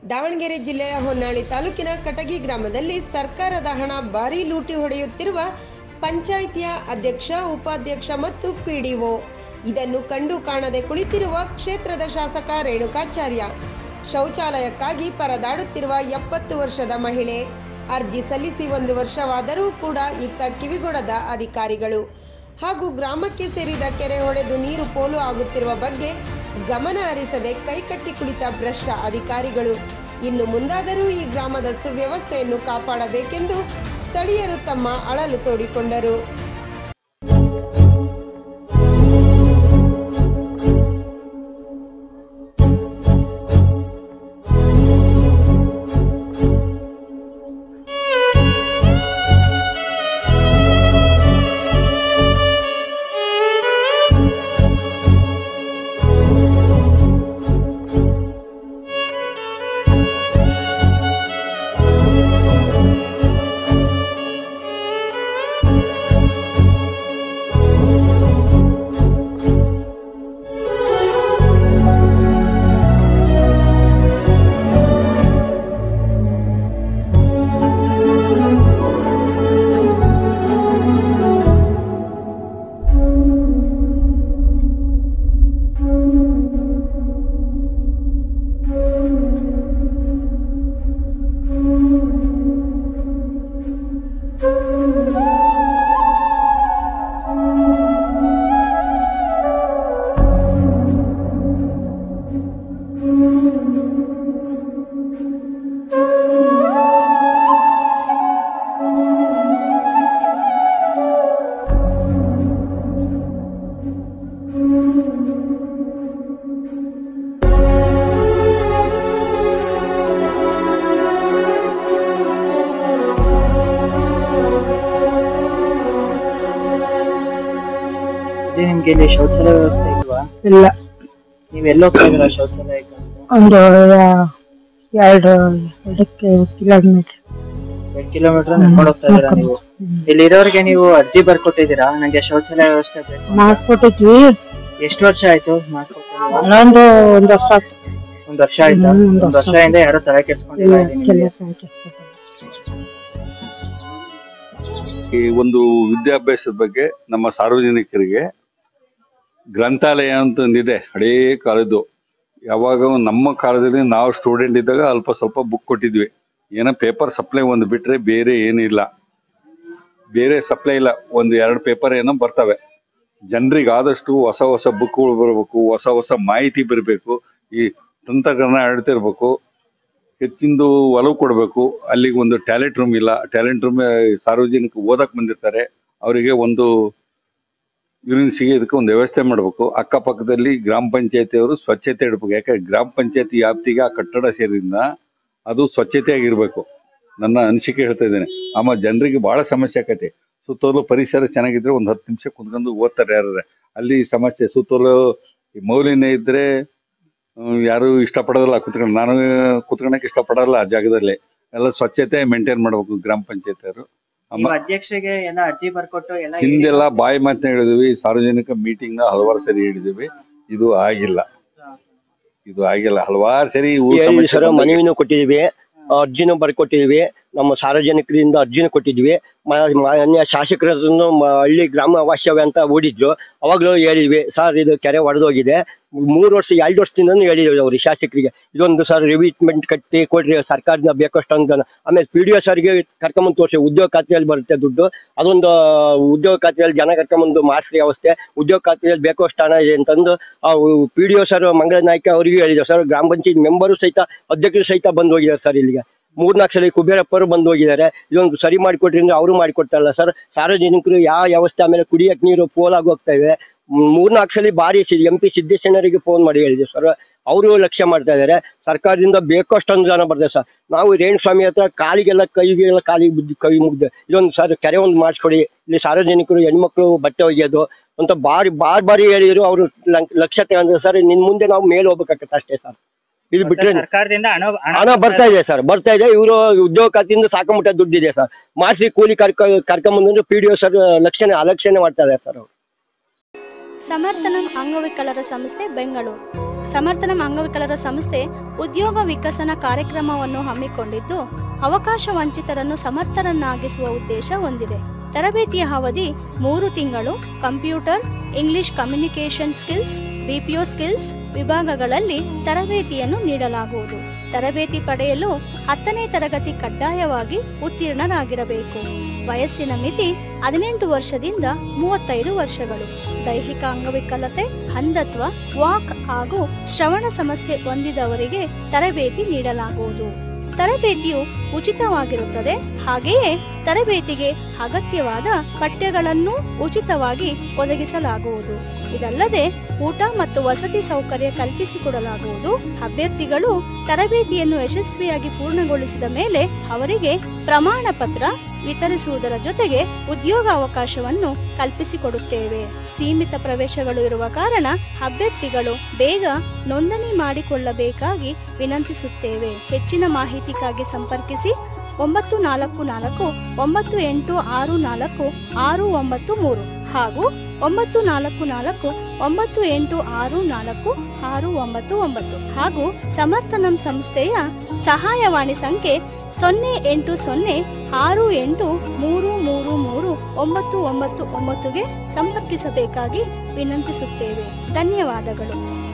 ದಾವಣಗೆರೆ ಜಿಲ್ಲೆಯ ಹೊನ್ನಾಳಿ ತಾಲೂಕಿನ ಕಟಗಿ ಗ್ರಾಮದಲ್ಲಿ ಸರ್ಕಾರದ ಹಣ ಭಾರೀ ಲೂಟಿ ಹೊಡೆಯುತ್ತಿರುವ ಪಂಚಾಯಿತಿಯ ಅಧ್ಯಕ್ಷ ಉಪಾಧ್ಯಕ್ಷ ಮತ್ತು ಪಿಡಿಒ ಇದನ್ನು ಕಂಡು ಕಾಣದೆ ಕುಳಿತಿರುವ ಕ್ಷೇತ್ರದ ಶಾಸಕ ರೇಣುಕಾಚಾರ್ಯ ಶೌಚಾಲಯಕ್ಕಾಗಿ ಪರದಾಡುತ್ತಿರುವ ಎಪ್ಪತ್ತು ವರ್ಷದ ಮಹಿಳೆ ಅರ್ಜಿ ಸಲ್ಲಿಸಿ ಒಂದು ವರ್ಷವಾದರೂ ಕೂಡ ಇತ್ತ ಕಿವಿಗೊಡದ ಅಧಿಕಾರಿಗಳು ಹಾಗೂ ಗ್ರಾಮಕ್ಕೆ ಸೇರಿದ ಕೆರೆ ಹೊಡೆದು ನೀರು ಪೋಲು ಆಗುತ್ತಿರುವ ಬಗ್ಗೆ ಗಮನ ಹರಿಸದೆ ಕೈಕಟ್ಟಿ ಕುಳಿತ ಭ್ರಷ್ಟ ಅಧಿಕಾರಿಗಳು ಇನ್ನು ಮುಂದಾದರೂ ಈ ಗ್ರಾಮದ ಸುವ್ಯವಸ್ಥೆಯನ್ನು ಕಾಪಾಡಬೇಕೆಂದು ಸ್ಥಳೀಯರು ತಮ್ಮ ಅಳಲು ತೋಡಿಕೊಂಡರು ಅದೇ ನಿಮ್ಗೆ ಇಲ್ಲಿ ಶೌಚಾಲಯ ವ್ಯವಸ್ಥೆ ಇಲ್ವಾ ಇಲ್ಲ ನೀವ್ ಎಲ್ಲಿ ಹೋಗ್ತಾ ಇದೀರಾ ಶೌಚಾಲಯಕ್ಕೆ ಅಂತ ಒಂದು ಎರಡು ಎರಡಕ್ಕೆ ಕಿಲೋಮೀಟರ್ ಎರಡ್ ಕಿಲೋಮೀಟರ್ ನಡ್ಕೊಂಡು ಹೋಗ್ತಾ ಇದೀರಾ ನೀವು ಇಲ್ಲಿ ಇರೋರಿಗೆ ನೀವು ಅರ್ಜಿ ಬರ್ಕೊಟ್ಟಿದ್ದೀರಾ ನಂಗೆ ಶೌಚಾಲಯ ವ್ಯವಸ್ಥೆ ಬೇಕು ಮಾಡ್ಕೊಟ್ಟಿದ್ವಿ ಎಷ್ಟು ವರ್ಷ ಆಯ್ತು ಮಾಡ್ಕೊಟ್ಟಿದ್ದೀರಾ ಅಲ್ಲೊಂದು ಒಂದು ವರ್ಷ ಆಯ್ತು. ಒಂದ್ ವರ್ಷ ಆಯ್ತಾ ಹ್ಮ್, ಒಂದ್ ಒಂದ್ ವರ್ಷ. ವರ್ಷದಿಂದ ಯಾರು ತಲೆ ಕೆಡ್ಸ್ಕೊಂಡಿಲ್ಲ ಇಲ್ಲ, ಇಲ್ಲಿ ಕೆಲಸ ನಿಮ್ಗೆ. ಆಯ್ತು. ಈ ಒಂದು ವಿದ್ಯಾಭ್ಯಾಸದ ಬಗ್ಗೆ ನಮ್ಮ ಸಾರ್ವಜನಿಕರಿಗೆ ಗ್ರಂಥಾಲಯ ಅಂತ ಒಂದಿದೆ ಹಳೇ ಕಾಲದ್ದು ಯಾವಾಗ ನಮ್ಮ ಕಾಲದಲ್ಲಿ ನಾವು ಸ್ಟೂಡೆಂಟ್ ಇದ್ದಾಗ ಅಲ್ಪ ಸ್ವಲ್ಪ ಬುಕ್ ಕೊಟ್ಟಿದ್ವಿ ಏನೋ ಪೇಪರ್ ಸಪ್ಲೈ ಒಂದು ಬಿಟ್ರೆ ಬೇರೆ ಏನಿಲ್ಲ ಬೇರೆ ಸಪ್ಲೈ ಇಲ್ಲ ಒಂದು ಎರಡು ಪೇಪರ್ ಏನೋ ಬರ್ತವೆ ಜನರಿಗೆ ಆದಷ್ಟು ಹೊಸ ಹೊಸ ಬುಕ್ಗಳು ಬರಬೇಕು ಹೊಸ ಹೊಸ ಮಾಹಿತಿ ಬರಬೇಕು ಈ ತಂತ್ರಜ್ಞಾನ ಆಡ್ತಿರ್ಬೇಕು ಹೆಚ್ಚಿಂದು ಒಲವು ಕೊಡಬೇಕು ಅಲ್ಲಿಗೆ ಒಂದು ಟ್ಯಾಲೆಂಟ್ ರೂಮ್ ಇಲ್ಲ ಟ್ಯಾಲೆಂಟ್ ರೂಮ್ ಸಾರ್ವಜನಿಕ ಓದಕ್ ಬಂದಿರ್ತಾರೆ ಅವರಿಗೆ ಒಂದು ಯೂನಿವರ್ಸಿಟಿಗೆ ಇದಕ್ಕೆ ಒಂದು ವ್ಯವಸ್ಥೆ ಮಾಡಬೇಕು ಅಕ್ಕಪಕ್ಕದಲ್ಲಿ ಗ್ರಾಮ ಪಂಚಾಯತಿಯವರು ಸ್ವಚ್ಛತೆ ಇಡಬೇಕು ಯಾಕಂದ್ರೆ ಗ್ರಾಮ ಪಂಚಾಯತಿ ವ್ಯಾಪ್ತಿಗೆ ಆ ಕಟ್ಟಡ ಸೇರಿದ್ರಿಂದ ಅದು ಸ್ವಚ್ಛತೆಯಾಗಿರ್ಬೇಕು ನನ್ನ ಅನಿಸಿಕೆ ಹೇಳ್ತಾ ಇದ್ದೇನೆ ಆಮೇಲೆ ಜನರಿಗೆ ಬಹಳ ಸಮಸ್ಯೆ ಆಕೈತಿ ಸುತ್ತಲೂ ಪರಿಸರ ಚೆನ್ನಾಗಿದ್ರೆ ಒಂದು ಹತ್ತು ನಿಮಿಷ ಕುತ್ಕೊಂಡು ಓದ್ತಾರೆ ಯಾರು ಅಲ್ಲಿ ಸಮಸ್ಯೆ ಸುತ್ತಲೂ ಈ ಮೌಲ್ಯನೇ ಇದ್ರೆ ಹ್ಮ್, ಯಾರು ಇಷ್ಟಪಡೋದಿಲ್ಲ ಕುತ್ಕೊಂಡು ನಾನು ಕುತ್ಕೊಳಕ್ ಇಷ್ಟಪಡಲ್ಲ ಆ ಜಾಗದಲ್ಲಿ ಎಲ್ಲ ಸ್ವಚ್ಛತೆ ಮೇಂಟೈನ್ ಮಾಡ್ಬೇಕು ಗ್ರಾಮ ಪಂಚಾಯತಿಯವರು ನೀವು ಅಧ್ಯಕ್ಷರಿಗೆ ಎಲ್ಲ ಅರ್ಜಿ ಬರ್ಕೊಟ್ಟು ಎಲ್ಲ ಹಿಂದೆಲ್ಲ ಬಾಯಿ ಮಾತನ್ನ ಹೇಳಿದ್ವಿ ಸಾರ್ವಜನಿಕ ಮೀಟಿಂಗ್ ನ ಹಲವಾರು ಸರಿ ಹೇಳಿದ್ವಿ ಇದು ಆಗಿಲ್ಲ ಇದು ಆಗಿಲ್ಲ ಹಲವಾರು ಸರಿ ಇವು ಹೇಳಿ ಸಮಸ್ಯೆ ಸರ್ ಬಂದಾಗ- ಮನವಿನೂ ಕೊಟ್ಟಿದ್ದೀವಿ ಅರ್ಜಿನೂ ಬರ್ಕೊಟ್ಟಿದ್ವಿ ನಮ್ಮ ಸಾರ್ವಜನಿಕರಿಂದ ಅರ್ಜಿನೂ ಕೊಟ್ಟಿದ್ವಿ ಮ- ಮಾನ್ಯ ಶಾಸಕರನ್ನು ಮ- ಹಳ್ಳಿ ಗ್ರಾಮ ವಾಸ್ತವ್ಯ ಅಂತ ಓಡಿದ್ರು ಅವಾಗಲೂ ಹೇಳಿದ್ವಿ ಸರ್ ಇದು ಕೆರೆ ಒಡೆದೋಗಿದೆ ಮೂರು ವರ್ಷ ಎರಡು ವರ್ಷದಿಂದನೂ ಹೇಳಿದ್ವಿ ಅವ್ರಿಗೆ ಶಾಸಕರಿಗೆ ಇದೊಂದು ಸರ್ ರಿವಿಟ್ಮೆಂಟ್ ಕಟ್ಟಿ ಕೊಡ್ರಿ ಸರ್ಕಾರದಿಂದ ಬೇಕಷ್ಟು ಅನುದಾನ ಆಮೇಲೆ ಪಿ ಡಿ ಒ ಸರ್ಗೆ ಕರ್ಕೊಂಬಂದು ತೋರಿಸಿ ಉದ್ಯೋಗ ಖಾತೆಯಲ್ಲಿ ಬರುತ್ತೆ ದುಡ್ಡು ಅದೊಂದು ಉದ್ಯೋಗ ಖಾತೆಯಲ್ಲಿ ಜನ ಕರ್ಕೊಂಬಂದು ಮಾಡಿಸ್ರಿ ವ್ಯವಸ್ಥೆ ಉದ್ಯೋಗ ಖಾತೆಯಲ್ಲಿ ಬೇಕಷ್ಟು ಹಣ ಇದೆ ಅಂತಂದು ಪಿ ಡಿ ಒ ಸರ್ ಮಂಗಳ ನಾಯ್ಕ ಅವರಿಗೂ ಹೇಳಿದ್ರು ಸರ್ ಗ್ರಾಮ ಪಂಚಾಯತ್ ಮೆಂಬರು ಸಹಿತ ಅಧ್ಯಕ್ಷರು ಸಹಿತ ಬಂದು ಹೋಗಿದ್ದಾರೆ ಸರ್ ಇಲ್ಲಿಗೆ ಮೂರ್ನಾಲ್ಕು ಸಲ ಕುಬೇರಪ್ಪರು ಬಂದು ಹೋಗಿದ್ದಾರೆ ಇದೊಂದು ಸರಿ ಮಾಡಿಕೊಟ್ರಿ ಅಂದ್ರೆ ಅವರು ಮಾಡಿಕೊಡ್ತಾರಲ್ಲ ಸರ್ ಸಾರ್ವಜನಿಕರು ಯಾವ ವ್ಯವಸ್ಥೆ ಆಮೇಲೆ ಕುಡಿಯಕ್ ನೀರು ಪೋಲಾಗಿ ಹೋಗ್ತಾ ಇದೆ ಮ್, ಮೂರ್ನಾಲ್ಕು ಸಲ ಬಾರಿ ಎಂ ಪಿ ಸಿದ್ದೇಶ್ವರರಿಗೆ ಫೋನ್ ಮಾಡಿ ಹೇಳಿದ್ವಿ ಸರ್ ಅವರು ಲಕ್ಷ್ಯ ಮಾಡ್ತಾ ಇದ್ದಾರೆ ಸರ್ಕಾರದಿಂದ ಬೇಕಷ್ಟು ಅನುದಾನ ಬರ್ತದೆ ಸರ್ ನಾವು ರೇಣುಸ್ವಾಮಿ ಹತ್ರ ಕಾಲಿಗೆಲ್ಲ ಕೈಗೆಲ್ಲ ಕಾಲಿಗೆ ಬಿದ್ದು ಕೈ ಮುಗ್ದು ಇದೊಂದು ಸರ್ ಕೆರೆ ಒಂದು ಮಾಡಿಸ್ಕೊಡಿ ಇಲ್ಲಿ ಸಾರ್ವಜನಿಕರು ಹೆಣ್ಮಕ್ಳು ಬಟ್ಟೆ ಒಗೆಯೋದು ಅಂತ ಬಾರಿ ಬಾರ್ ಬಾರಿ ಹೇಳಿದ್ರು ಅವರು ಲಕ್ಷ್ಯ ತಗೊಂಡ್ರೆ ಸರ್ ನಿನ್ ಮುಂದೆ ನಾವು ಮೇಲೆ ಹೋಗ್ಬೇಕಾಗತ್ತೆ ಅಷ್ಟೇ ಸರ್ ಇದು ಬಿಟ್ರೆ ಸರ್ಕಾರದಿಂದ ಹಣ ಹಣ ಬರ್ತಾ ಇದೆ ಸರ್ ಬರ್ತಾ ಇದೆ ಇವರು ಉದ್ಯೋಗ ಖಾತೆಯಿಂದ ಸಾಕಮುಟ್ಟ ದುಡ್ಡಿದೆ ಸರ್ ಮಾಡಿಸಿ ಕೂಲಿ ಕರ್ಕ ಕರ್ಕೊಂಬಂದ್ರೆ ಪಿ ಡಿ ಒ ಸರ್ ಲಕ್ಷಣೆ ಅಲಕ್ಷಣೆ ಮಾಡ್ತಾ ಇದ್ದಾರೆ ಸರ್ ಅವ್ರು ಸಮರ್ಥನಂ ಅಂಗವಿಕಲರ ಸಂಸ್ಥೆ ಬೆಂಗಳೂರು ಸಮರ್ಥನಂ ಅಂಗವಿಕಲರ ಸಂಸ್ಥೆ ಉದ್ಯೋಗ ವಿಕಸನ ಕಾರ್ಯಕ್ರಮವನ್ನು ಹಮ್ಮಿಕೊಂಡಿದ್ದು ಅವಕಾಶ ವಂಚಿತರನ್ನು ಸಮರ್ಥರನ್ನಾಗಿಸುವ ಉದ್ದೇಶ ಹೊಂದಿದೆ ತರಬೇತಿಯ ಅವಧಿ ಮೂರು ತಿಂಗಳು computer English communication skills BPO skills ವಿಭಾಗಗಳಲ್ಲಿ ತರಬೇತಿಯನ್ನು ನೀಡಲಾಗುವುದು ತರಬೇತಿ ಪಡೆಯಲು ಹತ್ತನೇ ತರಗತಿ ಕಡ್ಡಾಯವಾಗಿ ಉತ್ತೀರ್ಣರಾಗಿರಬೇಕು ವಯಸ್ಸಿನ ಮಿತಿ ಹದಿನೆಂಟು ವರ್ಷದಿಂದ ಮೂವತ್ತೈದು ವರ್ಷಗಳು ದೈಹಿಕ ಅಂಗವಿಕಲತೆ ಅಂಧತ್ವ ವಾಕ್ ಹಾಗೂ ಶ್ರವಣ ಸಮಸ್ಯೆ ಹೊಂದಿದವರಿಗೆ ತರಬೇತಿ ನೀಡಲಾಗುವುದು ತರಬೇತಿಯು ಉಚಿತವಾಗಿರುತ್ತದೆ ಹಾಗೆಯೇ ತರಬೇತಿಗೆ ಅಗತ್ಯವಾದ ಪಠ್ಯಗಳನ್ನು ಉಚಿತವಾಗಿ ಒದಗಿಸಲಾಗುವುದು ಇದಲ್ಲದೆ ಊಟ ಮತ್ತು ವಸತಿ ಸೌಕರ್ಯ ಕಲ್ಪಿಸಿಕೊಡಲಾಗುವುದು ಅಭ್ಯರ್ಥಿಗಳು ತರಬೇತಿಯನ್ನು ಯಶಸ್ವಿಯಾಗಿ ಪೂರ್ಣಗೊಳಿಸಿದ ಮೇಲೆ ಅವರಿಗೆ ಪ್ರಮಾಣ ಪತ್ರ ವಿತರಿಸುವುದರ ಜೊತೆಗೆ ಉದ್ಯೋಗ ಅವಕಾಶವನ್ನು ಕಲ್ಪಿಸಿಕೊಡುತ್ತೇವೆ ಸೀಮಿತ ಪ್ರವೇಶಗಳು ಇರುವ ಕಾರಣ ಅಭ್ಯರ್ಥಿಗಳು ಬೇಗ ನೋಂದಣಿ ಮಾಡಿಕೊಳ್ಳಬೇಕಾಗಿ ವಿನಂತಿಸುತ್ತೇವೆ ಹೆಚ್ಚಿನ ಮಾಹಿತಿಗಾಗಿ ಸಂಪರ್ಕಿಸಿ ಒಂಬತ್ತು ನಾಲ್ಕು ನಾಲ್ಕು ಒಂಬತ್ತು ಎಂಟು ಆರು ನಾಲ್ಕು ಆರು ಒಂಬತ್ತು ಮೂರು ಹಾಗೂ ಒಂಬತ್ತು ನಾಲ್ಕು ನಾಲ್ಕು ಒಂಬತ್ತು ಎಂಟು ಆರು ನಾಲ್ಕು ಆರು ಒಂಬತ್ತು ಒಂಬತ್ತು ಹಾಗೂ ಸಮರ್ಥನಂ ಸಂಸ್ಥೆಯ ಸಹಾಯವಾಣಿ ಸಂಖ್ಯೆ ಸೊನ್ನೆ ಎಂಟು ಸೊನ್ನೆ ಆರು ಎಂಟು ಮೂರು ಮೂರು ಮೂರು ಒಂಬತ್ತು ಒಂಬತ್ತು ಒಂಬತ್ತುಗೆ ಸಂಪರ್ಕಿಸಬೇಕಾಗಿ ವಿನಂತಿಸುತ್ತೇವೆ ಧನ್ಯವಾದಗಳು